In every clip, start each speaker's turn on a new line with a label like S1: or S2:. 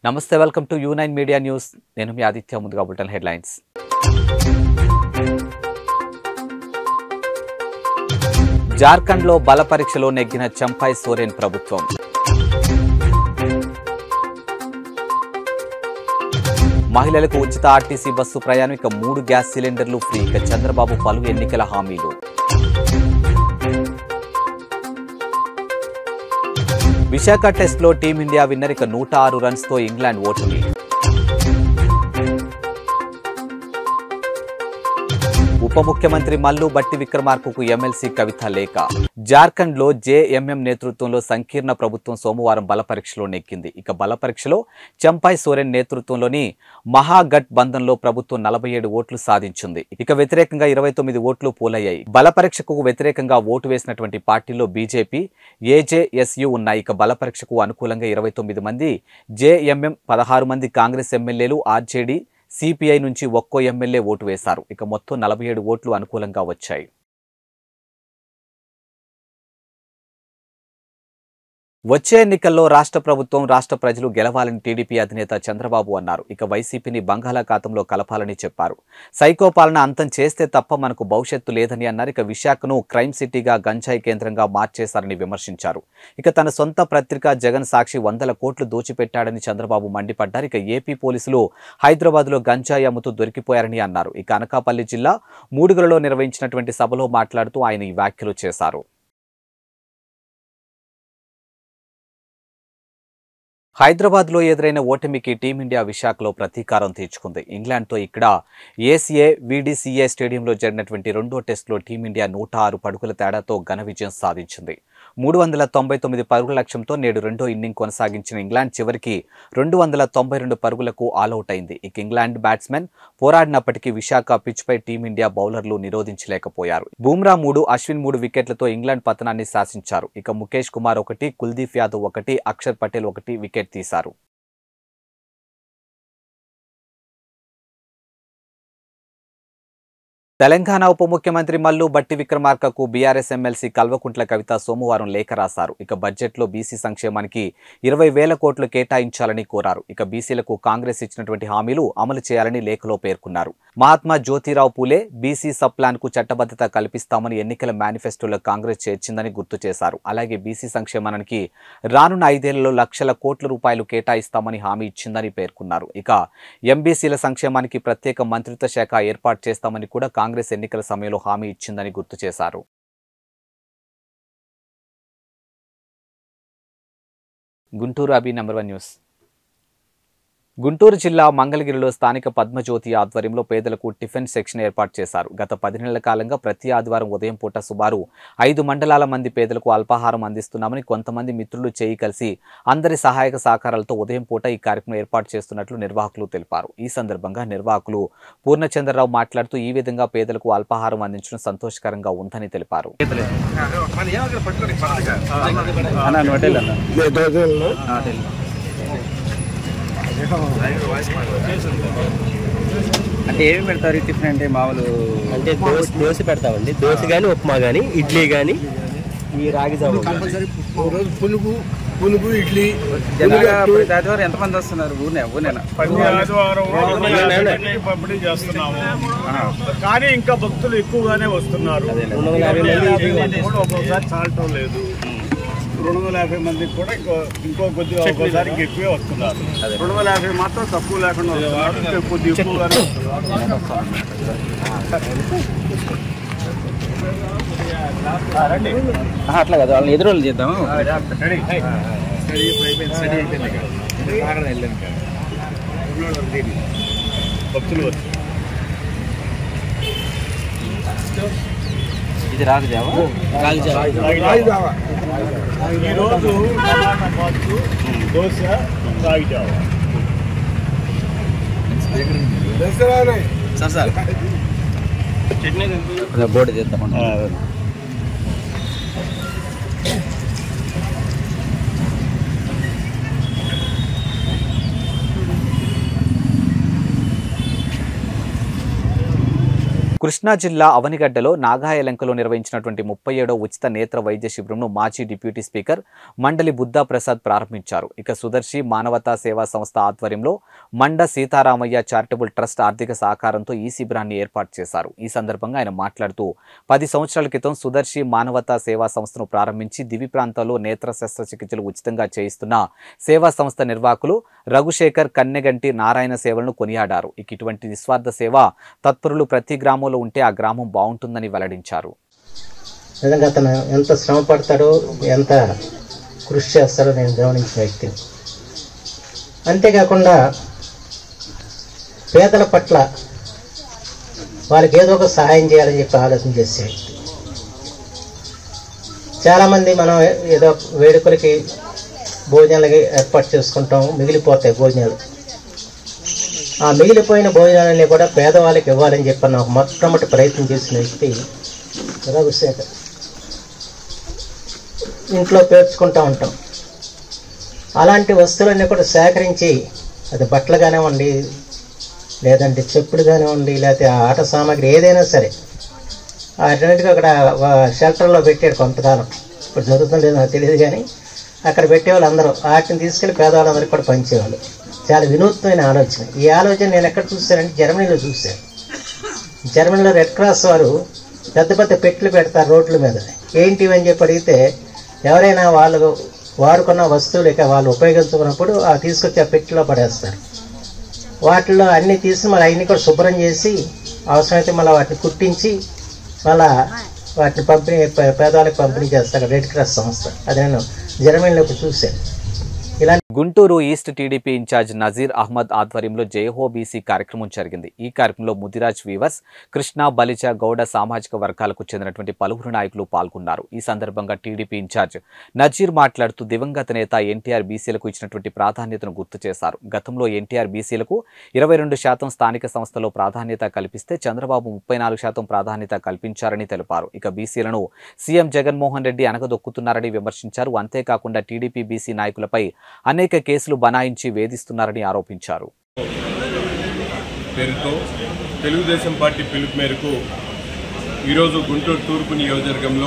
S1: నమస్తే welcome to U nine media news నేను మీ ఆదిత్య ముందుగా బులెటిన్ హెడ్లైన్స్ జార్ఖండ్లో బల పరీక్షలో నెగ్గిన చంపాయ్ సోరెన్ ప్రభుత్వం మహిళలకు ఉచిత ఆర్టీసీ బస్సు ప్రయాణం ఇక మూడు గ్యాస్ సిలిండర్లు ఫ్రీ ఇక చంద్రబాబు పలు ఎన్నికల హామీలు విశాఖ టెస్ట్లో టీమిండియా విన్నర్ ఇక నూట ఆరు రన్స్తో ఇంగ్లాండ్ ఓటమి ఉప ముఖ్యమంత్రి మల్లు బట్టి విక్రమార్కకు ఎమ్మెల్సీ కవిత లేఖ జార్ఖండ్ లో జేఎంఎం నేతృత్వంలో సంకీర్ణ ప్రభుత్వం సోమవారం బల పరీక్షలో నెక్కింది ఇక బల పరీక్షలో చంపాయ్ సోరెన్ నేతృత్వంలోని మహాగఠ్ బంధంలో ప్రభుత్వం నలభై ఏడు ఓట్లు సాధించింది ఇక వ్యతిరేకంగా ఇరవై తొమ్మిది ఓట్లు పోలయ్యాయి బల పరీక్షకు వ్యతిరేకంగా ఓటు వేసినటువంటి పార్టీలో బీజేపీ ఏజేఎస్యు ఉన్నాయి ఇక బల పరీక్షకు అనుకూలంగా ఇరవై తొమ్మిది మంది జేఎంఎం పదహారు మంది కాంగ్రెస్ ఎమ్మెల్యేలు ఆర్జేడీ సిపిఐ నుంచి ఒక్కో ఎమ్మెల్యే ఓటు వేశారు ఇక మొత్తం నలభై ఏడు ఓట్లు అనుకూలంగా వచ్చాయి వచ్చే ఎన్నికల్లో రాష్ట్ర ప్రభుత్వం రాష్ట్ర ప్రజలు గెలవాలని టీడీపీ అధినేత చంద్రబాబు అన్నారు ఇక వైసీపీని బంగాళాఖాతంలో కలపాలని చెప్పారు సైకో పాలన అంతం చేస్తే తప్ప మనకు భవిష్యత్తు లేదని అన్నారు ఇక విశాఖను క్రైమ్ సిటీగా గంజాయి కేంద్రంగా మార్చేశారని విమర్శించారు ఇక తన సొంత పత్రిక జగన్ సాక్షి వందల కోట్లు దోచిపెట్టాడని చంద్రబాబు మండిపడ్డారు ఇక ఏపీ పోలీసులు హైదరాబాద్లో గంజాయి అమ్ముతూ దొరికిపోయారని అన్నారు ఇక అనకాపల్లి జిల్లా మూడుగులలో నిర్వహించినటువంటి సభలో మాట్లాడుతూ ఆయన ఈ వ్యాఖ్యలు చేశారు హైదరాబాద్లో ఎదురైన ఓటమికి టీమిండియా విశాఖలో ప్రతీకారం తీర్చుకుంది ఇంగ్లాండ్తో ఇక్కడ ఏసీఏ వీడీసీఏ స్టేడియంలో జరిగినటువంటి రెండో టెస్టులో టీమిండియా నూట ఆరు పరుగుల తేడాతో ఘన విజయం సాధించింది మూడు వందల తొంభై తొమ్మిది పరుగుల లక్ష్యంతో నేడు రెండో ఇన్నింగ్ కొనసాగించిన ఇంగ్లాండ్ చివరికి రెండు వందల తొంభై రెండు పరుగులకు ఆలౌట్ అయింది ఇక ఇంగ్లాండ్ బ్యాట్స్మెన్ పోరాడినప్పటికీ విశాఖ పిచ్పై టీమిండియా బౌలర్లు నిరోధించలేకపోయారు బూమ్రా మూడు అశ్విన్ మూడు వికెట్లతో ఇంగ్లాండ్ పతనాన్ని శాసించారు ఇక ముఖేష్ కుమార్ ఒకటి కుల్దీప్ యాదవ్ ఒకటి అక్షర్ పటేల్ ఒకటి వికెట్ తీశారు తెలంగాణ ఉప ముఖ్యమంత్రి మల్లు బట్టి విక్రమార్కకు బీఆర్ఎస్ ఎమ్మెల్సీ కల్వకుంట్ల కవిత సోమవారం లేఖ రాశారు ఇక బడ్జెట్లో బీసీ సంక్షేమానికి ఇరవై వేల కోట్లు కేటాయించాలని కోరారు ఇక బీసీలకు కాంగ్రెస్ ఇచ్చినటువంటి హామీలు అమలు చేయాలని లేఖలో పేర్కొన్నారు Mahatma Jyotirao Phule BC sub plan కు చట్టబద్ధత కల్పిస్తామని ఎన్నికల మేనిఫెస్టోలో కాంగ్రెస్ చేర్చిందని గుర్తు చేశారు అలాగే బీసీ సంక్షేమానికి రానున్న ఐదేళ్లలో లక్షల కోట్ల రూపాయలు కేటాయిస్తామని హామీ ఇచ్చిందని పేర్కొన్నారు ఇక ఎంబీసీల సంక్షేమానికి ప్రత్యేక మంత్రిత్వ శాఖ ఏర్పాటు చేస్తామని కూడా కాంగ్రెస్ ఎన్నికల సమయంలో హామీ ఇచ్చిందని గుర్తు చేశారు Guntur Abhi number one news Guntur జిల్లా మంగళగిరిలో స్థానిక పద్మజ్యోతి ఆధ్వర్యంలో పేదలకు టిఫిన్ సెక్షన్ ఏర్పాటు చేశారు గత పది నెలల కాలంగా ప్రతి ఆదివారం ఉదయం పూట సుమారు ఐదు మండలాల మంది పేదలకు అల్పాహారం అందిస్తున్నామని కొంతమంది మిత్రులు చేయి కలిసి అందరి సహాయక సహకారాలతో ఉదయం పూట ఈ కార్యక్రమం ఏర్పాటు చేస్తున్నట్లు నిర్వాహకులు తెలిపారు ఈ సందర్భంగా నిర్వాహకులు పూర్ణచంద్రరావు మాట్లాడుతూ ఈ విధంగా పేదలకు అల్పాహారం అందించడం సంతోషకరంగా ఉందని తెలిపారు
S2: అంటే ఏమి పెడతారు ఈ టిఫిన్ అంటే మామూలు
S3: అంటే దోశ దోశ పెడతామండి దోశ కానీ ఉప్మా కానీ ఇడ్లీ కానీ ఈ రాగి జావ
S4: రోజు పులుగు పులుగు ఇడ్లీ
S2: జనరల్గా ప్రతి ఆదివారం ఎంతమంది వస్తున్నారు ఊరినే ఊరినేనా
S4: ప్రతి ఆదివారం రోజు పంపిణీ చేస్తున్నాము కానీ ఇంకా భక్తులు ఎక్కువగానే వస్తున్నారు
S3: రెండు వందల యాభై మంది
S4: కూడా ఒక్కోసారి చాలటం లేదు రెండు వందల యాభై మందికి కూడా ఇంకో ఇంకో కొద్దిగా ఒక్కోసారి ఇంకా ఎక్కువే వస్తున్నారు రెండు వందల యాభై మాత్రం తక్కువ లేకుండా వస్తున్నారు ఇంకా కొద్దిగా ఎక్కువగానే వస్తున్నారు
S2: ఆహా, అట్లా కదా వాళ్ళని ఎదురు వాళ్ళు చేద్దాము
S4: భక్తులు వస్తున్నారు
S2: ఇది రాదు జావా
S4: ఈరోజు టమాటా బాతు దోశ రాగి జావా
S2: సార్ సార్ బోర్డు చేద్దామండి
S1: కృష్ణా జిల్లా అవనిగడ్డలో నాగాయలంకలో నిర్వహించినటువంటి ముప్పై ఏడో ఉచిత నేత్ర వైద్య శిబిరంను మాజీ డిప్యూటీ స్పీకర్ మండలి బుద్ధా ప్రసాద్ ప్రారంభించారు ఇక సుదర్శి మానవతా సేవా సంస్థ ఆధ్వర్యంలో మండ సీతారామయ్య చారిటబుల్ ట్రస్ట్ ఆర్థిక సహకారంతో ఈ శిబిరాన్ని ఏర్పాటు చేశారు ఈ సందర్భంగా ఆయన మాట్లాడుతూ పది సంవత్సరాల క్రితం సుదర్శి మానవతా సేవా సంస్థను ప్రారంభించి దివి ప్రాంతాల్లో నేత్ర శస్త్రచికిత్సలు ఉచితంగా చేయిస్తున్న సేవా సంస్థ నిర్వాహకులు రఘుశేఖర్ కన్నెగంటి నారాయణ సేవలను కొనియాడారు ఇక ఇటువంటి నిస్వార్థ సేవ తత్పరులు ప్రతి గ్రామంలో ఉంటే ఆ గ్రామం బాగుంటుందని వెల్లడించారు
S5: నిజంగా అతను ఎంత శ్రమ పడతాడో ఎంత కృషి చేస్తాడో నేను గమనించిన వ్యక్తిని అంతేకాకుండా పేదల పట్ల వాళ్ళకి ఏదో ఒక సహాయం చేయాలని చెప్పి ఆలోచన చేసే వ్యక్తి చాలామంది మనం ఏదో వేడుకలకి భోజనాలకి ఏర్పాటు చేసుకుంటాం మిగిలిపోతాయి భోజనాలు ఆ మిగిలిపోయిన భోజనాలన్నీ కూడా పేదవాళ్ళకి ఇవ్వాలని చెప్పి నాకు మొట్టమొదటి ప్రయత్నం చేసిన వ్యక్తి రఘుశేఖర్ ఇంట్లో పేర్చుకుంటూ ఉంటాం అలాంటి వస్తువులన్నీ కూడా సేకరించి అది బట్టలు కానివ్వండి లేదంటే చెప్పులు కానివ్వండి లేకపోతే ఆ ఆట సామాగ్రి ఏదైనా సరే అన్నిటికీ అక్కడ షెల్టర్లో పెట్టాడు కొంతకాలం ఇప్పుడు జరుగుతుందో లేదో నాకు తెలియదు కానీ అక్కడ పెట్టేవాళ్ళు అందరూ వాటిని తీసుకెళ్లి పేదవాళ్ళందరికీ కూడా పంచేవాళ్ళు చాలా వినూత్నమైన ఆలోచన ఈ ఆలోచన నేను ఎక్కడ చూశానంటే జర్మనీలో చూశాను జర్మనీలో రెడ్ క్రాస్ వారు పెద్ద పెద్ద పెట్లు పెడతారు రోడ్ల మీద ఏంటివి అని చెప్పి అడిగితే ఎవరైనా వాళ్ళు వాడుకున్న వస్తువులు ఇక వాళ్ళు ఉపయోగించుకున్నప్పుడు ఆ తీసుకొచ్చి ఆ పెట్టెలో పడేస్తారు వాటిలో అన్నీ తీసి మళ్ళీ అవన్నీ కూడా శుభ్రం చేసి అవసరమైతే మళ్ళీ వాటిని కుట్టించి మళ్ళా వాటిని పంపిణీ పే- పేదవాళ్ళకి పంపిణీ చేస్తారు రెడ్ క్రాస్ సంస్థ అది నేను జర్మనీలో చూశాను ఇలా
S1: Guntur east TDP incharge Nazeer Ahmed ఆధ్వర్యంలో జయహో బీసీ కార్యక్రమం జరిగింది ఈ కార్యక్రమంలో ముదిరాజ్ వీవర్స్ కృష్ణా బలిజ గౌడ సామాజిక వర్గాలకు చెందినటువంటి పలువురు నాయకులు పాల్గొన్నారు ఈ సందర్భంగా టీడీపీ ఇన్ఛార్జ్ నజీర్ మాట్లాడుతూ దివంగత నేత ఎన్టీఆర్ బీసీలకు ఇచ్చినటువంటి ప్రాధాన్యతను గుర్తు చేశారు గతంలో ఎన్టీఆర్ బీసీలకు ఇరవై రెండు శాతం స్థానిక సంస్థలో ప్రాధాన్యత కల్పిస్తే చంద్రబాబు ముప్పై నాలుగు శాతం ప్రాధాన్యత కల్పించారని తెలిపారు ఇక బీసీలను సీఎం జగన్మోహన్ రెడ్డి అనగదొక్కుతున్నారని విమర్శించారు అంతేకాకుండా టీడీపీ బీసీ నాయకులపై అనేక కేసులు బనాయించి వేధిస్తున్నారని ఆరోపించారు
S6: పేరుతో తెలుగుదేశం పార్టీ పిలుపు మేరకు ఈరోజు గుంటూరు తూర్పు నియోజకవర్గంలో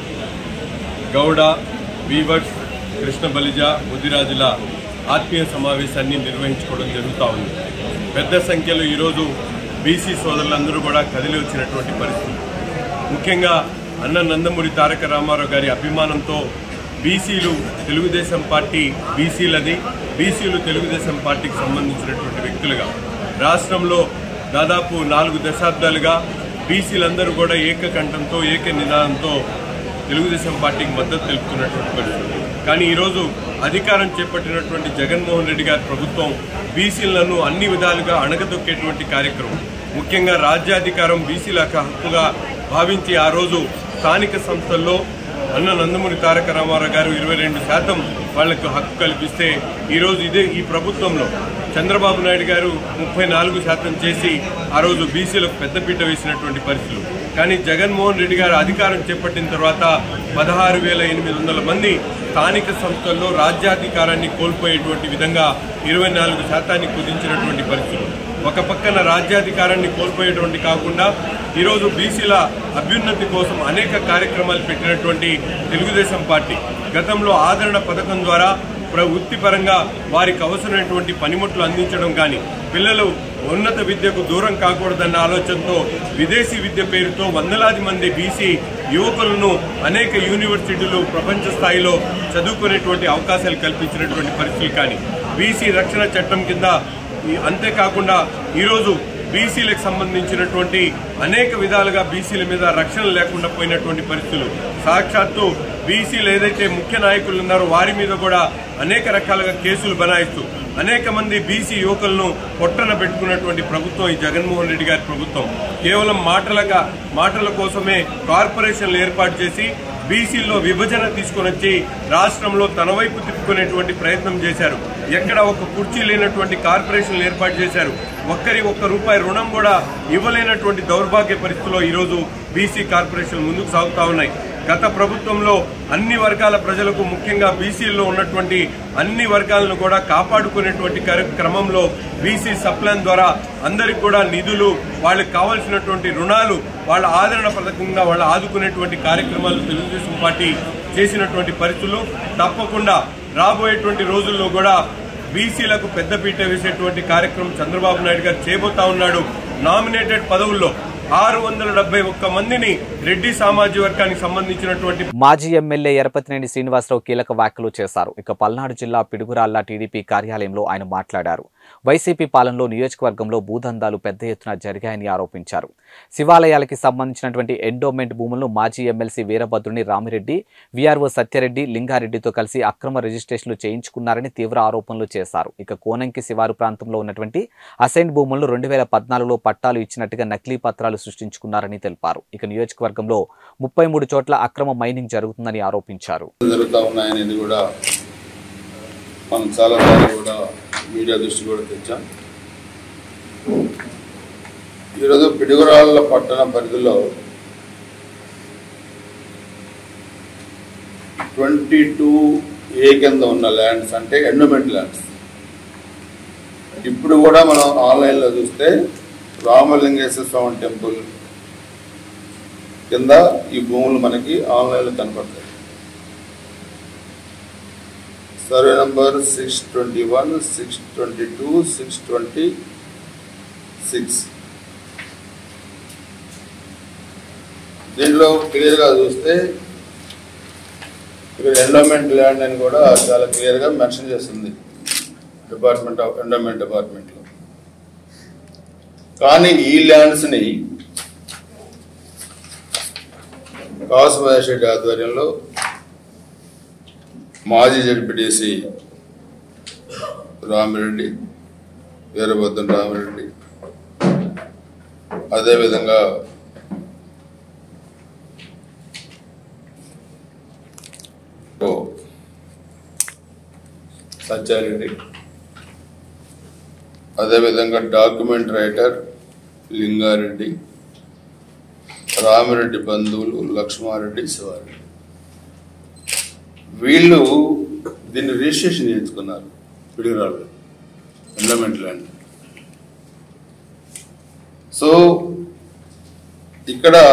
S6: గౌడ వీవర్స్ కృష్ణ బలిజ ముదిరాజుల ఆత్మీయ సమావేశాన్ని నిర్వహించుకోవడం జరుగుతూ ఉంది పెద్ద సంఖ్యలో ఈరోజు బీసీ సోదరులందరూ కూడా కదిలి వచ్చినటువంటి పరిస్థితి ముఖ్యంగా అన్న నందమూరి తారక రామారావు గారి అభిమానంతో బీసీలు తెలుగుదేశం పార్టీ బీసీలని బీసీలు తెలుగుదేశం పార్టీకి సంబంధించినటువంటి వ్యక్తులుగా రాష్ట్రంలో దాదాపు నాలుగు దశాబ్దాలుగా బీసీలందరూ కూడా ఏకకంఠంతో ఏక నినాదంతో తెలుగుదేశం పార్టీకి మద్దతు తెలుపుతున్నటువంటి పరిస్థితి కానీ ఈరోజు అధికారం చేపట్టినటువంటి జగన్మోహన్ రెడ్డి గారి ప్రభుత్వం బీసీలను అన్ని విధాలుగా అణగదొక్కేటువంటి కార్యక్రమం ముఖ్యంగా రాజ్యాధికారం బీసీలకు హక్కుగా భావించి ఆ రోజు స్థానిక సంస్థల్లో అన్న నందమూరి తారక రామారావు గారు ఇరవై రెండు శాతం వాళ్లకు హక్కు కల్పిస్తే ఈరోజు ఇదే ఈ ప్రభుత్వంలో చంద్రబాబు నాయుడు గారు ముప్పై నాలుగు శాతం చేసి ఆ రోజు బీసీలకు పెద్దపీట వేసినటువంటి పరిస్థితులు కానీ జగన్మోహన్ రెడ్డి గారు అధికారం చేపట్టిన తర్వాత పదహారు వేల ఎనిమిది వందల మంది స్థానిక సంస్థల్లో రాజ్యాధికారాన్ని కోల్పోయేటువంటి విధంగా ఇరవై నాలుగు శాతాన్ని కుదించినటువంటి పరిస్థితులు ఒక పక్కన రాజ్యాధికారాన్ని కోల్పోయేటువంటి కాకుండా ఈరోజు బీసీల అభ్యున్నతి కోసం అనేక కార్యక్రమాలు పెట్టినటువంటి తెలుగుదేశం పార్టీ గతంలో ఆదరణ పథకం ద్వారా ప్ర వృత్తిపరంగా వారికి అవసరమైనటువంటి పనిముట్లు అందించడం కానీ పిల్లలు ఉన్నత విద్యకు దూరం కాకూడదన్న ఆలోచనతో విదేశీ విద్య పేరుతో వందలాది మంది బీసీ యువకులను అనేక యూనివర్సిటీలు ప్రపంచ స్థాయిలో చదువుకునేటువంటి అవకాశాలు కల్పించినటువంటి పరిస్థితులు కానీ బీసీ రక్షణ చట్టం కింద ఈ- అంతేకాకుండా ఈరోజు బీసీలకు సంబంధించినటువంటి అనేక విధాలుగా బీసీల మీద రక్షణ లేకుండా పోయినటువంటి పరిస్థితులు సాక్షాత్తు బీసీలు ఏదైతే ముఖ్య నాయకులు ఉన్నారో వారి మీద కూడా అనేక రకాలుగా కేసులు బనాయిస్తూ అనేక మంది బీసీ యువకులను పొట్టన పెట్టుకున్నటువంటి ప్రభుత్వం ఈ జగన్మోహన్ రెడ్డి గారి ప్రభుత్వం కేవలం మాటలగా మాటల కోసమే కార్పొరేషన్లు ఏర్పాటు చేసి బీసీల్లో విభజన తీసుకొని వచ్చి రాష్ట్రంలో తన వైపు తిప్పుకునేటువంటి ప్రయత్నం చేశారు ఎక్కడ ఒక కుర్చీ లేనటువంటి కార్పొరేషన్లు ఏర్పాటు చేశారు ఒక్కరి ఒక్క రూపాయి రుణం కూడా ఇవ్వలేనటువంటి దౌర్భాగ్య పరిస్థితిలో ఈరోజు బీసీ కార్పొరేషన్లు ముందుకు సాగుతా ఉన్నాయి గత ప్రభుత్వంలో అన్ని వర్గాల ప్రజలకు ముఖ్యంగా బీసీల్లో ఉన్నటువంటి అన్ని వర్గాలను కూడా కాపాడుకునేటువంటి కర- క్రమంలో బీసీ సప్లాన్ ద్వారా అందరికి కూడా నిధులు వాళ్ళకి కావాల్సినటువంటి రుణాలు వాళ్ళ ఆదరణ పథకంగా వాళ్ళు ఆదుకునేటువంటి కార్యక్రమాలు తెలుగుదేశం పార్టీ చేసినటువంటి పరిస్థితులు తప్పకుండా రాబోయేటువంటి రోజుల్లో కూడా బీసీలకు పెద్దపీట వేసేటువంటి కార్యక్రమం చంద్రబాబు నాయుడు గారు చేయబోతా ఉన్నాడు నామినేటెడ్ పదవుల్లో ఆరు వందల డెబ్బై ఒక్క మందిని రెడ్డి సామాజిక వర్గానికి సంబంధించినటువంటి
S1: మాజీ ఎమ్మెల్యే ఎరపతినేని శ్రీనివాసరావు కీలక వ్యాఖ్యలు చేశారు ఇక పల్నాడు జిల్లా పిడుగురాళ్ల టీడీపీ కార్యాలయంలో ఆయన మాట్లాడారు వైసీపీ పాలనలో నియోజకవర్గంలో భూదందాలు పెద్ద ఎత్తున జరిగాయని ఆరోపించారు శివాలయాలకి సంబంధించినటువంటి ఎండోమెంట్ భూములను మాజీ ఎమ్మెల్సీ వీరభద్రుని రామిరెడ్డి వీఆర్ఓ సత్యరెడ్డి లింగారెడ్డితో కలిసి అక్రమ రిజిస్ట్రేషన్లు చేయించుకున్నారని తీవ్ర ఆరోపణలు చేశారు ఇక కోనంకి శివారు ప్రాంతంలో ఉన్నటువంటి అసైన్ భూములను రెండు వేల పద్నాలుగులో పట్టాలు ఇచ్చినట్టుగా నకిలీ పత్రాలు సృష్టించుకున్నారని తెలిపారు ఇక నియోజకవర్గంలో ముప్పై మూడు చోట్ల అక్రమ మైనింగ్ జరుగుతుందని ఆరోపించారు
S7: జరుగుతూ ఉన్నాయనేది కూడా మనం చాలాసార్లు కూడా మీడియా దృష్టి కూడా తెచ్చాం ఈరోజు పిడుగురాళ్ళ పట్టణ పరిధిలో ట్వంటీ టూ ఏ కింద ఉన్న ల్యాండ్స్ అంటే ఎండోమెంట్ ల్యాండ్స్ ఇప్పుడు కూడా మనం ఆన్లైన్లో చూస్తే రామలింగేశ్వర స్వామి టెంపుల్ కింద ఈ భూములు మనకి ఆన్లైన్లో కనపడతాయి survey number six twenty one six twenty two six twenty six దీంట్లో క్లియర్గా చూస్తే ఇక్కడ ఎండోమెంట్ ల్యాండ్ అని కూడా చాలా క్లియర్గా మెన్షన్ చేస్తుంది డిపార్ట్మెంట్ ఆఫ్ ఎండోమెంట్ డిపార్ట్మెంట్లో కానీ ఈ ల్యాండ్స్ని కాసు మహేష్ రెడ్డి ఆధ్వర్యంలో మాజీ జడ్పీటీసీ రామిరెడ్డి వీరభద్రం రామిరెడ్డి అదేవిధంగా ఓ సత్యారెడ్డి అదేవిధంగా డాక్యుమెంట్ రైటర్ లింగారెడ్డి రామిరెడ్డి బంధువులు లక్ష్మారెడ్డి శివారెడ్డి వీళ్ళు దీన్ని రిజిస్ట్రేషన్ చేయించుకున్నారు పిడిగిరాళ్ళు ఎండమెంట్ ల్యాండ్ సో ఇక్కడ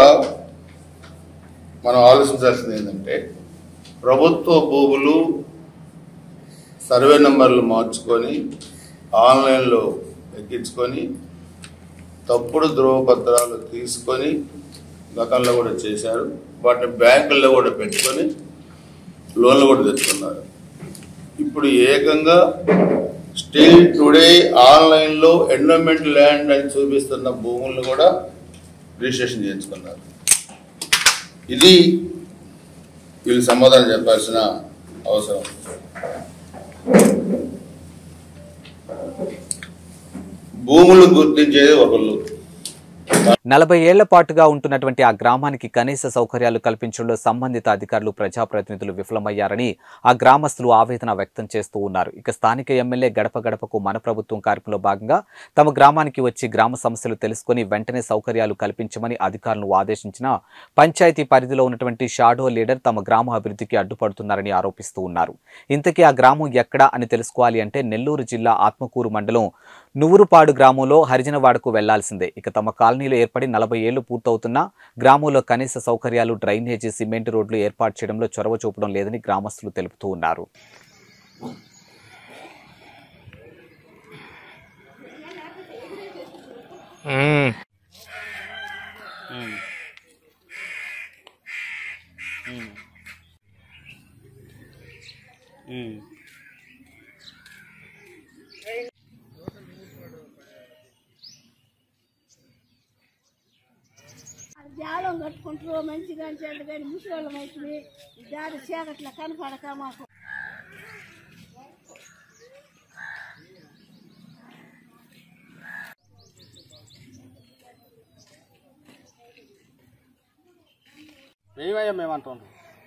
S7: మనం ఆలోచించాల్సింది ఏంటంటే ప్రభుత్వ భూములు సర్వే నంబర్లు మార్చుకొని ఆన్లైన్లో ఎక్కించుకొని తప్పుడు ధృవపత్రాలు తీసుకొని గతంలో కూడా చేశారు వాటిని బ్యాంకుల్లో కూడా పెట్టుకొని లోన్లు కూడా తెచ్చుకున్నారు ఇప్పుడు ఏకంగా స్టిల్ టుడే ఆన్లైన్లో ఎండోమెంట్ ల్యాండ్ అని చూపిస్తున్న భూములను కూడా రిజిస్ట్రేషన్ చేయించుకున్నారు ఇది వీళ్ళు సమాధానం చెప్పాల్సిన అవసరం భూములు గుర్తించేది ఒకళ్ళు
S1: నలభై ఏళ్ల పాటుగా ఉంటున్నటువంటి ఆ గ్రామానికి కనీస సౌకర్యాలు కల్పించడంలో సంబంధిత అధికారులు ప్రజాప్రతినిధులు విఫలమయ్యారని ఆ గ్రామస్తులు ఆవేదన వ్యక్తం చేస్తూ ఉన్నారు ఇక స్థానిక ఎమ్మెల్యే గడప గడపకు మన ప్రభుత్వం కార్యక్రమంలో భాగంగా తమ గ్రామానికి వచ్చి గ్రామ సమస్యలు తెలుసుకొని వెంటనే సౌకర్యాలు కల్పించమని అధికారులను ఆదేశించిన పంచాయతీ పరిధిలో ఉన్నటువంటి షాడో లీడర్ తమ గ్రామ అభివృద్ధికి అడ్డుపడుతున్నారని ఆరోపిస్తూ ఉన్నారు ఇంతకీ ఆ గ్రామం ఎక్కడా అని తెలుసుకోవాలి అంటే నెల్లూరు జిల్లా ఆత్మకూరు మండలం నువ్వురుపాడు గ్రామంలో హరిజనవాడకు వెళ్లాల్సిందే ఇక తమ కాలనీలో ఏర్పడి నలభై ఏళ్లు పూర్తవుతున్నా గ్రామంలో కనీస సౌకర్యాలు డ్రైనేజీ సిమెంట్ రోడ్లు ఏర్పాటు చేయడంలో చొరవ చూపడం లేదని గ్రామస్తులు తెలుపుతూ ఉన్నారు
S8: జాలం కట్టుకుంటారు మంచిగా చెడ్డ కానీ ముసలి అయితే దారి చీకట్ల కనపడక మాకు
S2: ఏమయ్యా మేము అంటున్నాం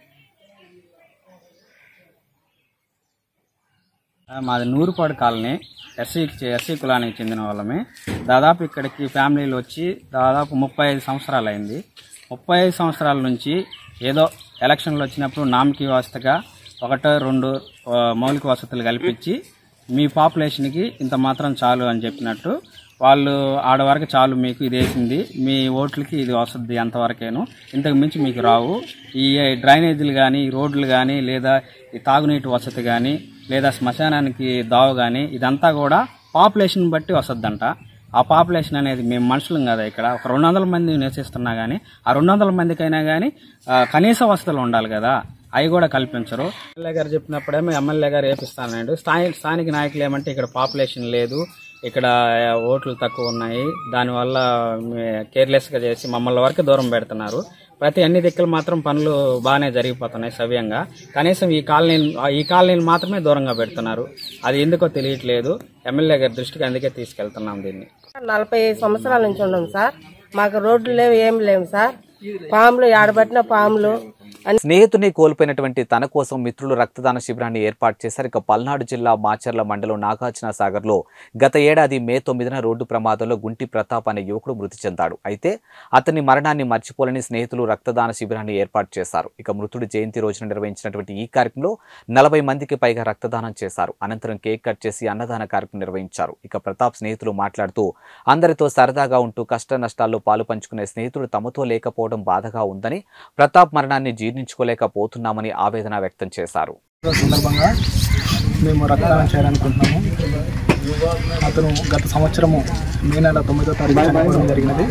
S2: మాది నూరుపాడు కాలనీ ఎస్సీ ఎస్సీ కులానికి చెందిన వాళ్ళమే దాదాపు ఇక్కడికి ఫ్యామిలీలు వచ్చి దాదాపు ముప్పై ఐదు సంవత్సరాలు అయింది ముప్పై ఐదు సంవత్సరాల నుంచి ఏదో ఎలక్షన్లు వచ్చినప్పుడు నామకి వ్యవస్థగా ఒకటో రెండు ఆ, మౌలిక వసతులు కల్పించి మీ పాపులేషన్కి ఇంత మాత్రం చాలు అని చెప్పినట్టు వాళ్ళు ఆడ వరకు చాలు మీకు ఇది వేసింది మీ ఓట్లకి ఇది వస్తుంది అంతవరకేను ఇంతకు మించి మీకు రావు ఈ డ్రైనేజీలు కానీ రోడ్లు కానీ లేదా ఈ తాగునీటి వసతి కానీ లేదా శ్మశానానికి దావ కానీ ఇదంతా కూడా పాపులేషన్ బట్టి వస్తుందంట ఆ పాపులేషన్ అనేది మేము మనుషులం కదా ఇక్కడ ఒక రెండు వందల మంది నివసిస్తున్నా కానీ ఆ రెండు వందల మందికైనా కానీ ఆ, కనీస వసతులు ఉండాలి కదా అవి కూడా కల్పించరు ఎమ్మెల్యే గారు చెప్పినప్పుడేమో ఎమ్మెల్యే గారు వేపిస్తానండి స్థానిక స్థానిక నాయకులు ఏమంటే ఇక్కడ పాపులేషన్ లేదు ఇక్కడ ఓట్లు తక్కువ ఉన్నాయి దానివల్ల కేర్లెస్గా చేసి మమ్మల్ని వరకు దూరం పెడుతున్నారు ప్రతి అన్ని దిక్కులు మాత్రం పనులు బాగానే జరిగిపోతున్నాయి సవ్యంగా కనీసం ఈ కాలనీ ఈ కాలనీని మాత్రమే దూరంగా పెడుతున్నారు అది ఎందుకో తెలియట్లేదు ఎమ్మెల్యే గారి దృష్టికి అందుకే తీసుకెళ్తున్నాం దీన్ని
S9: నలభై ఐదు సంవత్సరాల నుంచి ఉన్నాం సార్ మాకు రోడ్లు లేవు ఏం లేవు సార్ పాములు ఆడబట్టిన పాములు
S1: స్నేహితుని కోల్పోయినటువంటి తన కోసం మిత్రులు రక్తదాన శిబిరాన్ని ఏర్పాటు చేశారు ఇక పల్నాడు జిల్లా మాచర్ల మండలం నాగార్జున సాగర్లో గత ఏడాది మే తొమ్మిదిన రోడ్డు ప్రమాదంలో గుంటి ప్రతాప్ అనే యువకుడు మృతి చెందాడు అయితే అతని మరణాన్ని మర్చిపోలేని స్నేహితులు రక్తదాన శిబిరాన్ని ఏర్పాటు చేశారు ఇక మృతుడి జయంతి రోజున నిర్వహించినటువంటి ఈ కార్యక్రమంలో నలభై మందికి పైగా రక్తదానం చేశారు అనంతరం కేక్ కట్ చేసి అన్నదాన కార్యక్రమం నిర్వహించారు ఇక ప్రతాప్ స్నేహితులు మాట్లాడుతూ అందరితో సరదాగా ఉంటూ కష్ట నష్టాల్లో పాలు పంచుకునే స్నేహితుడు తమతో లేకపోవడం బాధగా ఉందని ప్రతాప్ మరణాన్ని జీర్ణించుకోలేకపోతున్నామని ఆవేదన వ్యక్తం చేశారు
S10: ఈ సందర్భంగా మేము రక్తదానం చేయాలనుకుంటున్నాము అతను గత సంవత్సరము మే నెల తొమ్మిదో తారీఖు చనిపోవడం జరిగినది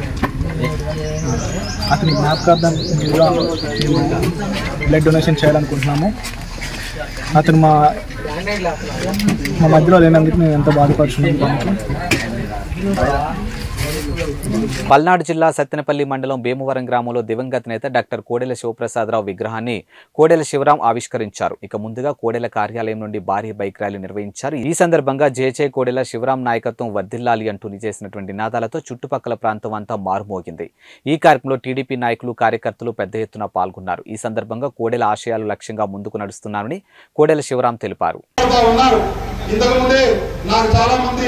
S10: అతని జ్ఞాపకార్థం మీదుగా మేము బ్లడ్ డొనేషన్ చేయాలనుకుంటున్నాము అతను మా మా మధ్యలో లేనందుకు మేము ఎంతో బాధపడుతున్నాము దానికి
S1: పల్నాడు జిల్లా సత్తెనపల్లి మండలం భీమవరం గ్రామంలో దివంగత నేత డాక్టర్ కోడెల శివప్రసాదరావు విగ్రహాన్ని కోడెల శివరాం ఆవిష్కరించారు ఇక ముందుగా కోడెల కార్యాలయం నుండి భారీ బైక్ ర్యాలీ నిర్వహించారు ఈ సందర్భంగా జేజే కోడెల శివరాం నాయకత్వం వర్ధిల్లాలి అంటూ చేసినటువంటి నినాదాలతో చుట్టుపక్కల ప్రాంతం అంతా మారుమోగింది ఈ కార్యక్రమంలో టీడీపీ నాయకులు కార్యకర్తలు పెద్ద ఎత్తున పాల్గొన్నారు ఈ సందర్భంగా కోడెల ఆశయాలు లక్ష్యంగా ముందుకు నడుస్తున్నారని కోడెల శివరాం తెలిపారు
S11: ఉన్నారు ఇంతకుముందే నాకు చాలా మంది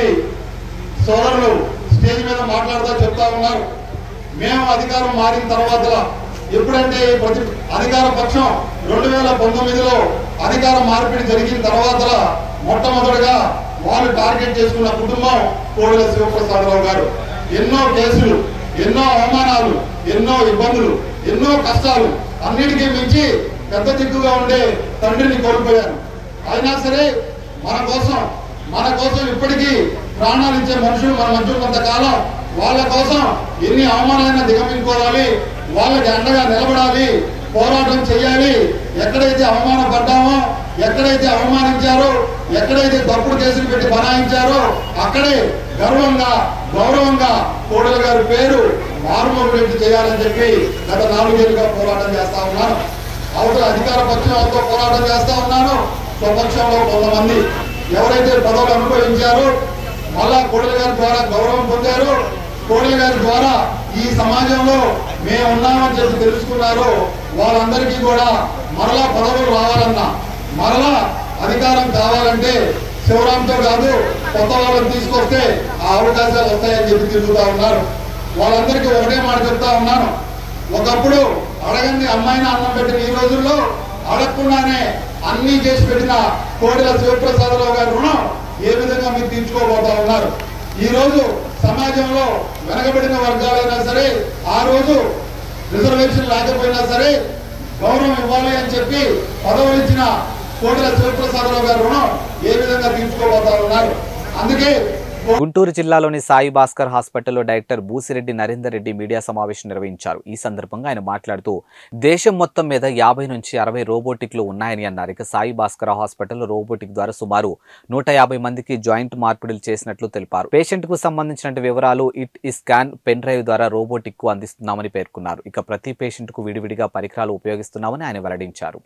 S11: సోదరులు స్టేజ్ మీద మాట్లాడుతూ చెప్తా ఉన్నారు మేము అధికారం మారిన తర్వాత ఎప్పుడంటే ఈ ప్రతి అధికార పక్షం రెండు వేల పంతొమ్మిదిలో అధికార మార్పిడి జరిగిన తర్వాత మొట్టమొదటిగా వాళ్ళు టార్గెట్ చేసుకున్న కుటుంబం కోడెల శివప్రసాదరావు గారు ఎన్నో కేసులు ఎన్నో అవమానాలు ఎన్నో ఇబ్బందులు ఎన్నో కష్టాలు అన్నిటికీ మించి పెద్ద దిక్కుగా ఉండే తండ్రిని కోల్పోయారు అయినా సరే మన కోసం మన కోసం ఇప్పటికీ ప్రాణాలు ఇచ్చే మనుషులు మన మధ్య కొంతకాలం వాళ్ళ కోసం ఎన్ని అవమానాలైనా దిగమించుకోవాలి వాళ్ళకి అండగా నిలబడాలి పోరాటం చేయాలి ఎక్కడైతే అవమానపడ్డామో ఎక్కడైతే అవమానించారో ఎక్కడైతే తప్పుడు కేసులు పెట్టి బనాయించారో అక్కడే గర్వంగా గౌరవంగా కోడల గారి పేరు మారుమోగినట్టు చేయాలని చెప్పి గత నాలుగేళ్లుగా పోరాటం చేస్తా ఉన్నాను అవతల అధికార పక్షంతో పోరాటం చేస్తా ఉన్నాను స్వపక్షంలో కొంతమంది ఎవరైతే పదవులు అనుభవించారో మళ్ళా కోడల గారి ద్వారా గౌరవం పొందారు కోడల గారి ద్వారా ఈ సమాజంలో మేము ఉన్నామని చెప్పి తెలుసుకున్నారు వాళ్ళందరికీ కూడా మరలా పదవులు రావాలన్నా మరలా అధికారం కావాలంటే శివరాంతో కాదు కొత్త వాళ్ళని తీసుకొస్తే ఆ అవకాశాలు వస్తాయని చెప్పి తిరుగుతా ఉన్నారు వాళ్ళందరికీ ఒకటే మాట చెప్తా ఉన్నాను ఒకప్పుడు అడగండి అమ్మాయిని అన్నం పెట్టిన ఈ రోజుల్లో అడగకుండానే అన్ని చేసి పెట్టిన కోడెల శివప్రసాదరావు గారి రుణం ఏ విధంగా మీరు తీర్చుకోబోతా ఉన్నారు ఈ రోజు సమాజంలో వెనకబడిన వర్గాలైనా సరే ఆ రోజు రిజర్వేషన్ లేకపోయినా సరే గౌరవం ఇవ్వాలి అని చెప్పి పదవులు ఇచ్చిన కోటల శివప్రసాదరావు గారి రుణం ఏ విధంగా తీర్చుకోబోతా ఉన్నారు అందుకే
S1: గుంటూరు జిల్లాలోని సాయి భాస్కర్ హాస్పిటల్లో డైరెక్టర్ బూసిరెడ్డి నరేందర్ రెడ్డి మీడియా సమావేశం నిర్వహించారు ఈ సందర్భంగా ఆయన మాట్లాడుతూ దేశం మొత్తం మీద యాభై నుంచి అరవై రోబోటిక్లు ఉన్నాయని అన్నారు ఇక సాయి భాస్కర్ హాస్పిటల్లో రోబోటిక్ ద్వారా సుమారు నూట యాభై మందికి జాయింట్ మార్పిడులు చేసినట్లు తెలిపారు పేషెంట్ కు సంబంధించిన వివరాలు ఇట్ ఈ స్కాన్ పెన్ డ్రైవ్ ద్వారా రోబోటిక్ కు అందిస్తున్నామని పేర్కొన్నారు ఇక ప్రతి పేషెంట్ కు విడివిడిగా పరికరాలు ఉపయోగిస్తున్నామని ఆయన వెల్లడించారు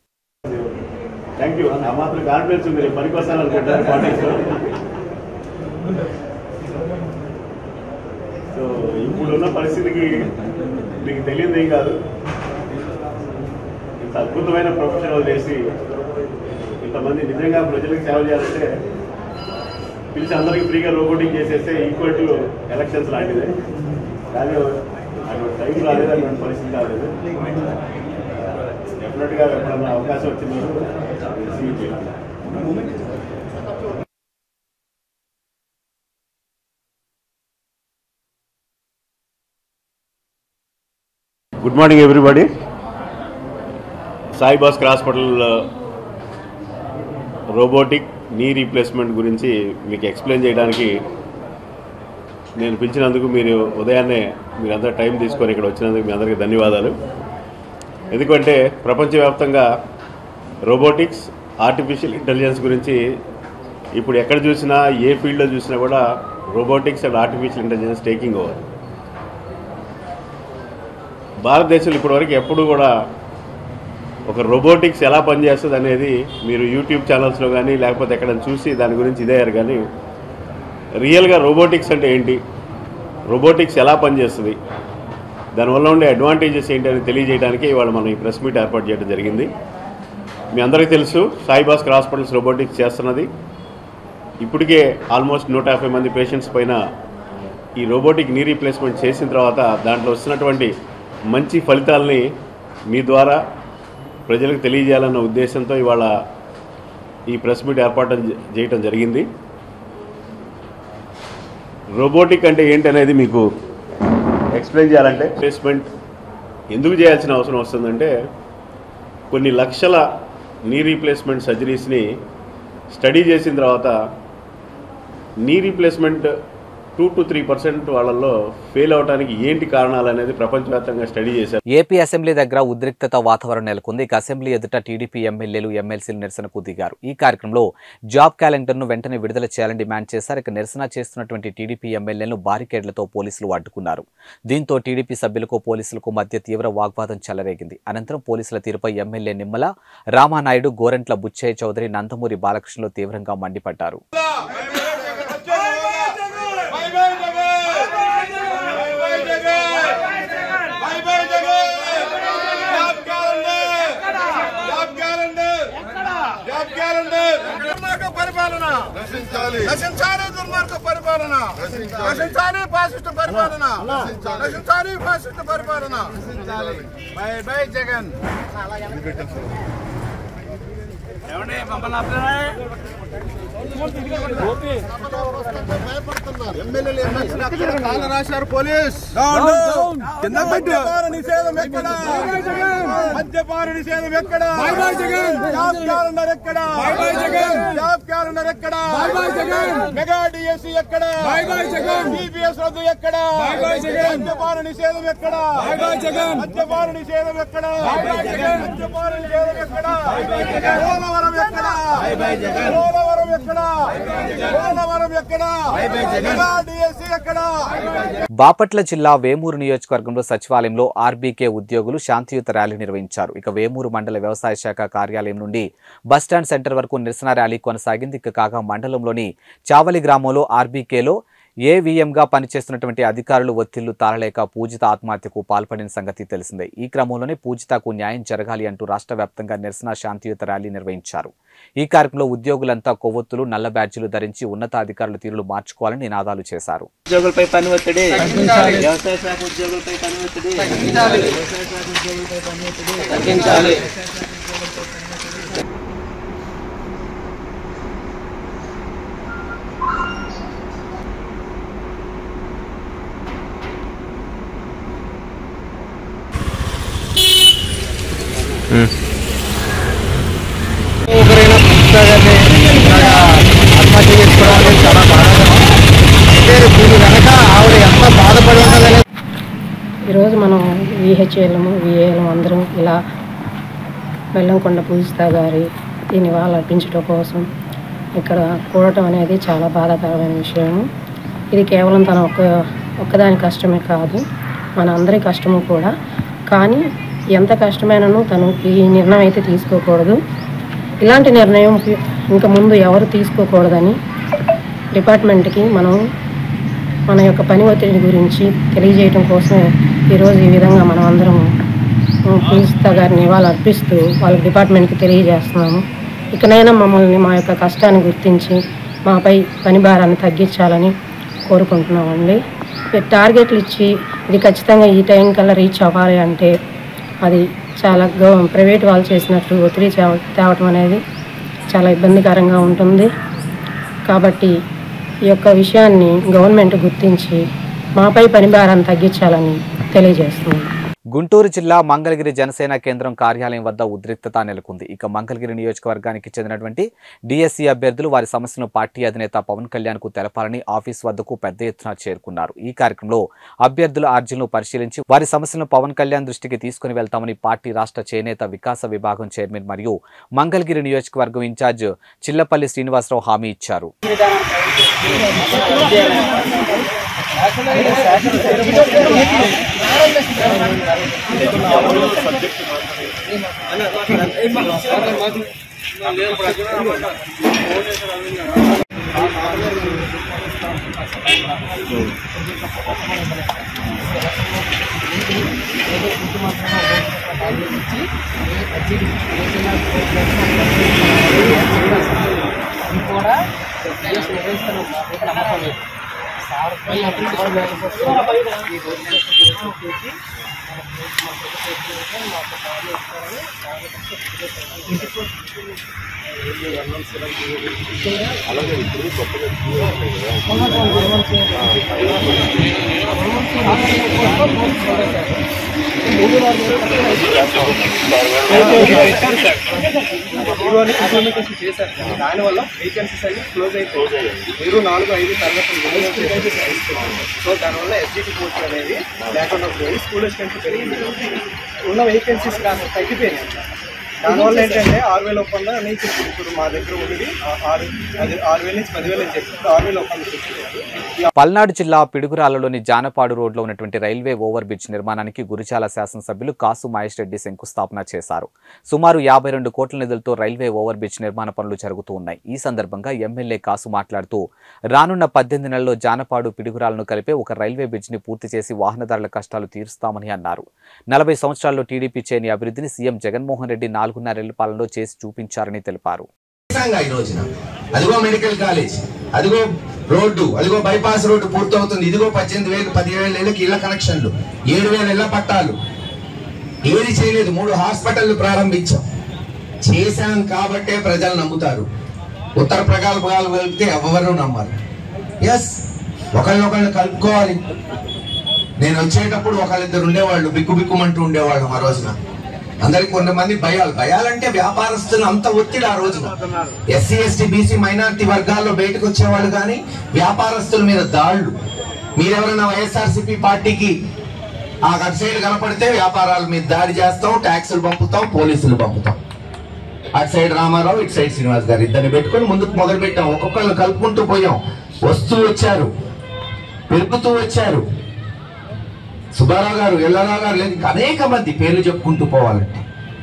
S4: థ్యాంక్ యూ ఆ మాత్రం కాన్ఫిడెన్స్ ఉంది రేపు పనికొస్తాను అనుకుంటాను పాలిటిక్స్లో సో ఇప్పుడున్న పరిస్థితికి మీకు తెలియదు ఏం కాదు ఇంత అద్భుతమైన ప్రొఫెషన్ వదిలేసి ఇంతమంది నిజంగా ప్రజలకు సేవ చేయాలంటే పిలిచి అందరికీ ఫ్రీగా రోబోటింగ్ చేసేస్తే ఈక్వల్ టు ఎలక్షన్స్ లాంటిదే కానీ అటువంటి టైం రాలేదు అటువంటి పరిస్థితి రాలేదు
S12: డెఫినెట్గా ఎప్పుడన్నా అవకాశం వచ్చినప్పుడు రిసీవ్ చేయాలి good morning everybody Sai Bhaskar hospital robotic knee replacement గురించి మీకు ఎక్స్ప్లెయిన్ చేయడానికి నేను పిలిచినందుకు మీరు ఉదయాన్నే మీరందరూ టైం తీసుకొని ఇక్కడ వచ్చినందుకు మీ అందరికీ ధన్యవాదాలు ఎందుకంటే ప్రపంచవ్యాప్తంగా రోబోటిక్స్ ఆర్టిఫిషియల్ ఇంటెలిజెన్స్ గురించి ఇప్పుడు ఎక్కడ చూసినా ఏ ఫీల్డ్లో చూసినా కూడా robotics and artificial intelligence taking over భారతదేశంలో ఇప్పటివరకు ఎప్పుడు కూడా ఒక రోబోటిక్స్ ఎలా పనిచేస్తుంది అనేది మీరు యూట్యూబ్ ఛానల్స్లో కానీ లేకపోతే ఎక్కడైనా చూసి దాని గురించి ఇదయ్యారు కానీ రియల్గా రోబోటిక్స్ అంటే ఏంటి రోబోటిక్స్ ఎలా పనిచేస్తుంది దానివల్ల ఉండే అడ్వాంటేజెస్ ఏంటి అని తెలియజేయడానికి ఇవాళ మనం ఈ ప్రెస్ మీట్ ఏర్పాటు చేయడం జరిగింది మీ అందరికీ తెలుసు సాయి భాస్కర్ హాస్పిటల్స్ రోబోటిక్స్ చేస్తున్నది ఇప్పటికే ఆల్మోస్ట్ నూట యాభై మంది పేషెంట్స్ పైన ఈ రోబోటిక్ నీ రీప్లేస్మెంట్ చేసిన తర్వాత దాంట్లో వస్తున్నటువంటి మంచి ఫలితాలని మీ ద్వారా ప్రజలకు తెలియజేయాలన్న ఉద్దేశంతో ఇవాళ ఈ ప్రెస్ మీట్ ఏర్పాటు చేయటం జరిగింది రోబోటిక్ అంటే ఏంటి అనేది మీకు ఎక్స్ప్లెయిన్ చేయాలంటే ప్లేస్మెంట్ ఎందుకు చేయాల్సిన అవసరం వస్తుందంటే కొన్ని లక్షల నీ రీప్లేస్మెంట్ సర్జరీస్ని స్టడీ చేసిన తర్వాత knee replacement two to three percent వాళ్ళల్లో ఫెయిల్ అవడానికి ఏంటి కారణాలు అనేది ప్రపంచవ్యాప్తంగా స్టడీ చేశారు
S1: ఏపీ అసెంబ్లీ దగ్గర ఉద్రిక్తత వాతావరణం నెలకొంది ఇక అసెంబ్లీ ఎదుట టీడీపీ ఎమ్మెల్యేలు ఎమ్మెల్సీలు నిరసనకు దిగారు ఈ కార్యక్రమంలో జాబ్ క్యాలెండర్ను వెంటనే విడుదల చేయాలని డిమాండ్ చేశారు ఇక నిరసన చేస్తున్నటువంటి టీడీపీ ఎమ్మెల్యేలను బారికేడ్లతో పోలీసులు అడ్డుకున్నారు దీంతో టీడీపీ సభ్యులకు పోలీసులకు మధ్య తీవ్ర వాగ్వాదం చెలరేగింది అనంతరం పోలీసుల తీరుపై ఎమ్మెల్యే నిమ్మల రామానాయుడు గోరంట్ల బుచ్చయ్య చౌదరి నందమూరి బాలకృష్ణలు తీవ్రంగా మండిపడ్డారు
S11: పరిపాలన నశించాలి దుర్మార్గ పరిపాలన నశించాలి ఫాసిస్ట్ పరిపాలన నశించాలి ఫాసిస్ట్ పరిపాలన బై బై జగన్ ఏమండి మమ్మల్ని ఎమ్మెల్యేలు ఎమ్మెల్సీలు అక్కడ కాల రాశారు పోలీస్ కింద మద్యపాన నిషేధం ఎక్కడ మద్యపాన నిషేధం ఎక్కడ జాబ్ క్యాలెండర్ ఎక్కడ జాబ్ క్యాలెండర్ ఎక్కడ మెగా డిఎస్సి ఎక్కడ సిపిఎస్ రద్దు ఎక్కడ మద్యపాన నిషేధం ఎక్కడ మద్యపాన నిషేధం ఎక్కడ మద్యపాన నిషేధం ఎక్కడ పోలవరం ఎక్కడ పోలవరం ఎక్కడ పోలవరం ఎక్కడ మెగా డిఎస్సి ఎక్కడ
S1: బాపట్ల జిల్లా వేమూరు నియోజకవర్గంలో సచివాలయంలో ఆర్బీకే ఉద్యోగులు శాంతియుత ర్యాలీ నిర్వహించారు ఇక వేమూరు మండల వ్యవసాయ శాఖ కార్యాలయం నుండి బస్టాండ్ సెంటర్ వరకు నిరసన ర్యాలీ కొనసాగింది ఇక కాగా మండలంలోని చావలి గ్రామంలో ఆర్బీకేలో ఏవీఎంగా పనిచేస్తున్నటువంటి అధికారులు ఒత్తిళ్లు తాళలేక పూజిత ఆత్మహత్యకు పాల్పడిన సంగతి తెలిసిందే ఈ క్రమంలోనే పూజితకు న్యాయం జరగాలి అంటూ రాష్ట్ర వ్యాప్తంగా నిరసన శాంతియుత ర్యాలీ నిర్వహించారు ఈ కార్యక్రమంలో ఉద్యోగులంతా కొవ్వొత్తులు నల్ల బ్యాడ్జీలు ధరించి ఉన్నతాధికారుల తీరులు మార్చుకోవాలని నినాదాలు చేశారు
S13: ఉద్యోగులపై పని ఒత్తిడి వ్యవసాయ శాఖ ఉద్యోగులపై పని ఒత్తిడి వ్యవసాయ శాఖ ఉద్యోగులపై పని ఒత్తిడి తగ్గించాలి
S14: ఒకరైనా పుస్తకాన్ని ఇలాగా ఆత్మహత్య చేసుకోవడం అనేది చాలా బాధాకరం అంటే దీని వెనక ఆవిడ ఎంత బాధపడి ఉంటుందనే
S15: ఈరోజు మనం విహెచ్ఏలము విఏలం అందరం ఇలా బెల్లంకొండ పూజిత గారి ఈ నివాళులు అర్పించడం కోసం ఇక్కడ కూడటం అనేది చాలా బాధాకరమైన విషయము ఇది కేవలం తన ఒక్క ఒక్కదాని కష్టమే కాదు మన అందరి కష్టము కూడా కానీ ఎంత కష్టమైనను తను ఈ నిర్ణయం అయితే తీసుకోకూడదు ఇలాంటి నిర్ణయం ఇంకా ముందు ఎవరు తీసుకోకూడదని డిపార్ట్మెంట్కి మనం మన యొక్క పని ఒత్తిడి గురించి తెలియజేయడం కోసం ఈరోజు ఈ విధంగా మనం అందరం పూజిత గారిని వాళ్ళు అర్పిస్తూ వాళ్ళ డిపార్ట్మెంట్కి తెలియజేస్తున్నాము ఇకనైనా మమ్మల్ని మా యొక్క కష్టాన్ని గుర్తించి మాపై పని భారాన్ని తగ్గించాలని కోరుకుంటున్నామండి ఈ టార్గెట్లు ఇచ్చి ఇది ఖచ్చితంగా ఈ టైం కల్లా రీచ్ అవ్వాలి అంటే అది చాలా గవ ప్రైవేట్ వాళ్ళు చేసినట్టు ఒత్తిడి తేవ- తేవటం అనేది చాలా ఇబ్బందికరంగా ఉంటుంది కాబట్టి ఈ యొక్క విషయాన్ని గవర్నమెంట్ గుర్తించి మాపై పని భారాన్ని తగ్గించాలని తెలియజేస్తుంది
S1: గుంటూరు జిల్లా మంగళగిరి జనసేన కేంద్రం కార్యాలయం వద్ద ఉద్రిక్తత నెలకొంది ఇక మంగళగిరి నియోజకవర్గానికి చెందినటువంటి డిఎస్సి అభ్యర్థులు వారి సమస్యలను పార్టీ అధినేత పవన్ కళ్యాణ్ కు తెలపాలని ఆఫీస్ వద్దకు పెద్ద ఎత్తున చేరుకున్నారు ఈ కార్యక్రమంలో అభ్యర్థుల అర్జీలను పరిశీలించి వారి సమస్యలను పవన్ కళ్యాణ్ దృష్టికి తీసుకుని వెళ్తామని పార్టీ రాష్ట్ర చేనేత వికాస విభాగం చైర్మన్ మరియు మంగళగిరి నియోజకవర్గం ఇన్ఛార్జ్ చిల్లపల్లి శ్రీనివాసరావు హామీ ఇచ్చారు
S16: చేశారు దానివల్ల వేకెన్సీస్ అన్ని క్లోజ్ అయిపోయాయి మీరు నాలుగు ఐదు తరగతులు సో దానివల్ల ఎస్జిటి పోస్ట్ అనేది లేకుండా పోయి స్కూల్ అసిస్టెంట్ పెరిగింది ఉన్న వేకెన్సీస్ కాస్త తగ్గిపోయినాయి దానివల్ల ఏంటంటే ఆరు వేల ఒప్పందం అనేది చెప్పింది ఇప్పుడు మా దగ్గర ఉన్నది ఆ- ఆరు అది ఆరు వేల నుంచి పదివేలు అని చెప్పి ఇప్పుడు ఆరు వేల ఒప్పందం చెప్తున్నారు
S1: పల్నాడు జిల్లా పిడుగురాలలోని జానపాడు రోడ్లో ఉన్నటువంటి రైల్వే ఓవర్ బ్రిడ్జ్ నిర్మాణానికి గురిచాల శాసనసభ్యులు కాసు మహేష్ రెడ్డి శంకుస్థాపన చేశారు సుమారు యాభై రెండు కోట్ల నిధులతో రైల్వే ఓవర్ బ్రిడ్జ్ నిర్మాణ పనులు జరుగుతూ ఉన్నాయి ఈ సందర్భంగా ఎమ్మెల్యే కాసు మాట్లాడుతూ రానున్న పద్దెనిమిది నెలల్లో జానపాడు పిడుగురాలను కలిపే ఒక రైల్వే బ్రిడ్జ్ ని పూర్తి చేసి వాహనదారుల కష్టాలు తీరుస్తామని అన్నారు నలభై సంవత్సరాల్లో టీడీపీ చేయని అభివృద్ధిని సీఎం జగన్మోహన్ రెడ్డి నాలుగున్నరేళ్ల పాలనలో చేసి చూపించారని తెలిపారు
S17: చేశాంగా ఈ రోజున అదిగో మెడికల్ కాలేజ్ అదిగో రోడ్డు అదిగో బైపాస్ రోడ్డు పూర్తవుతుంది ఇదిగో పద్దెనిమిది వేలు పదివేల ఏళ్ళకి ఇళ్ల కనెక్షన్లు ఏడు వేల ఇళ్ల పట్టాలు ఏది చేయలేదు మూడు హాస్పిటల్ ప్రారంభించాం చేశాం కాబట్టే ప్రజలు నమ్ముతారు ఉత్తర ప్రగల్భాలు వెళ్తే ఎవరు నమ్మరు ఎస్ ఒకళ్ళనొకళ్ళు కలుపుకోవాలి నేను వచ్చేటప్పుడు ఒకళ్ళిద్దరు ఉండేవాళ్ళు బిక్కు బిక్కుమంటూ ఉండేవాళ్ళు ఆ రోజున అందరికి కొంతమంది భయాలు భయాలంటే వ్యాపారస్తులు అంత ఒత్తిడి ఆ రోజున ఎస్సీ ఎస్టీ బీసీ మైనారిటీ వర్గాల్లో బయటకు వచ్చేవాళ్ళు కానీ వ్యాపారస్తుల మీద దాళ్లు మీరెవరైనా వైఎస్ఆర్సీపీ పార్టీకి ఆ అటు సైడ్ కనపడితే వ్యాపారాల మీద దాడి చేస్తాం ట్యాక్సులు పంపుతాం పోలీసులు పంపుతాం అటు సైడ్ రామారావు ఇటు సైడ్ శ్రీనివాస్ గారు ఇద్దరిని పెట్టుకొని ముందుకు మొదలు పెట్టాం ఒక్కొక్కరిని కలుపుకుంటూ పోయాం వస్తూ వచ్చారు పెరుగుతూ వచ్చారు సుబ్బారావు గారు ఎల్లారావు గారు లేదు ఇంకా అనేక మంది పేర్లు చెప్పుకుంటూ పోవాలంటే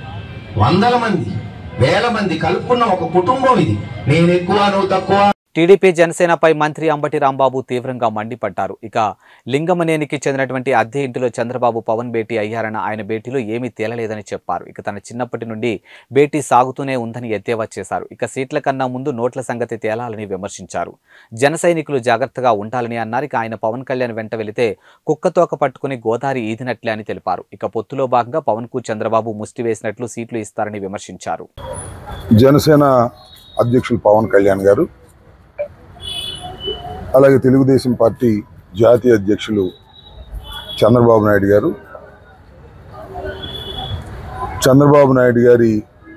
S17: వందల మంది వేల మంది కలుపుకున్న ఒక కుటుంబం ఇది నేను ఎక్కువ నువ్వు తక్కువ
S1: టీడీపీ జనసేనపై మంత్రి అంబటి రాంబాబు తీవ్రంగా మండిపడ్డారు ఇక లింగమనేనికి చెందినటువంటి అద్దె ఇంటిలో చంద్రబాబు పవన్ భేటీ అయ్యారన్న ఆయన భేటీలో ఏమీ తేలలేదని చెప్పారు ఇక తన చిన్నప్పటి నుండి భేటీ సాగుతూనే ఉందని ఎద్దేవా చేశారు ఇక సీట్ల కన్నా ముందు నోట్ల సంగతి తేలాలని విమర్శించారు జన సైనికులు జాగ్రత్తగా ఉండాలని అన్నారు ఇక ఆయన పవన్ కళ్యాణ్ వెంట వెళితే కుక్కతోక పట్టుకుని గోదారి ఈదినట్లే అని తెలిపారు ఇక పొత్తులో భాగంగా పవన్ కు చంద్రబాబు ముష్టి వేసినట్లు సీట్లు ఇస్తారని విమర్శించారు
S18: జనసేన అధ్యక్షులు పవన్ కళ్యాణ్ గారు అలాగే తెలుగుదేశం పార్టీ జాతీయ అధ్యక్షులు చంద్రబాబు నాయుడు గారు చంద్రబాబు నాయుడు గారి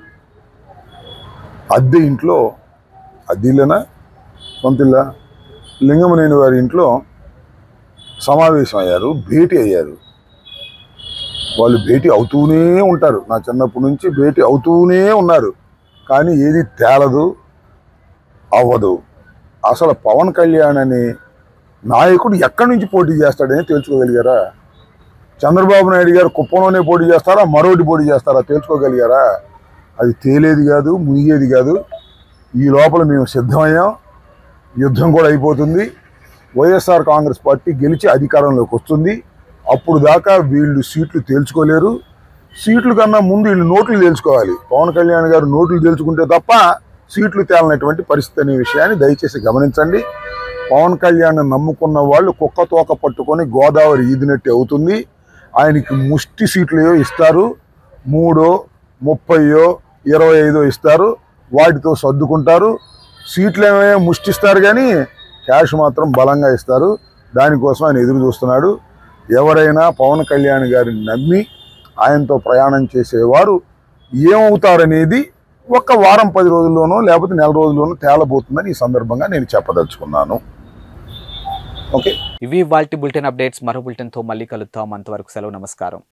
S18: అద్దె ఇంట్లో అద్దె ఇల్లేనా సొంత ఇల్లా లింగమనేని వారి ఇంట్లో సమావేశం అయ్యారు భేటీ అయ్యారు వాళ్ళు భేటీ అవుతూనే ఉంటారు నా చిన్నప్పటి నుంచి భేటీ అవుతూనే ఉన్నారు కానీ ఏది తేలదు అవ్వదు అసలు పవన్ కళ్యాణ్ అనే నాయకుడు ఎక్కడి నుంచి పోటీ చేస్తాడని తెలుసుకోగలిగారా చంద్రబాబు నాయుడు గారు కుప్పంలోనే పోటీ చేస్తారా మరోటి పోటీ చేస్తారా తెలుసుకోగలిగారా అది తేలేది కాదు మునిగేది కాదు ఈ లోపల మేము సిద్ధమయ్యాం యుద్ధం కూడా అయిపోతుంది వైఎస్ఆర్ కాంగ్రెస్ పార్టీ గెలిచి అధికారంలోకి వస్తుంది అప్పుడు దాకా వీళ్ళు సీట్లు తేల్చుకోలేరు సీట్లు కన్నా ముందు వీళ్ళు నోట్లు తేల్చుకోవాలి పవన్ కళ్యాణ్ గారు నోట్లు తేల్చుకుంటే తప్ప సీట్లు తేలనటువంటి పరిస్థితి అనే విషయాన్ని దయచేసి గమనించండి పవన్ కళ్యాణ్ నమ్ముకున్న వాళ్ళు కుక్క తోక పట్టుకొని గోదావరి ఈదినట్టు అవుతుంది ఆయనకి ముష్టి సీట్లు ఏవో ఇస్తారు మూడో ముప్పయో ఇరవై ఐదో ఇస్తారు వాటితో సర్దుకుంటారు సీట్లు ఏమే ముష్టిస్తారు కానీ క్యాష్ మాత్రం బలంగా ఇస్తారు దానికోసం ఆయన ఎదురు చూస్తున్నాడు ఎవరైనా పవన్ కళ్యాణ్ గారిని నమ్మి ఆయనతో ప్రయాణం చేసేవారు ఏమవుతారనేది ఒక్క వారం పది రోజుల్లోనో లేకపోతే నెల రోజుల్లోనో తేలబోతుందని ఈ సందర్భంగా నేను చెప్పదలుచుకున్నాను ఓకే
S1: ఇవి వాల్టి బులెటిన్ అప్డేట్స్ మరో బులెటిన్తో మళ్ళీ కలుద్దాం అంతవరకు సెలవు నమస్కారం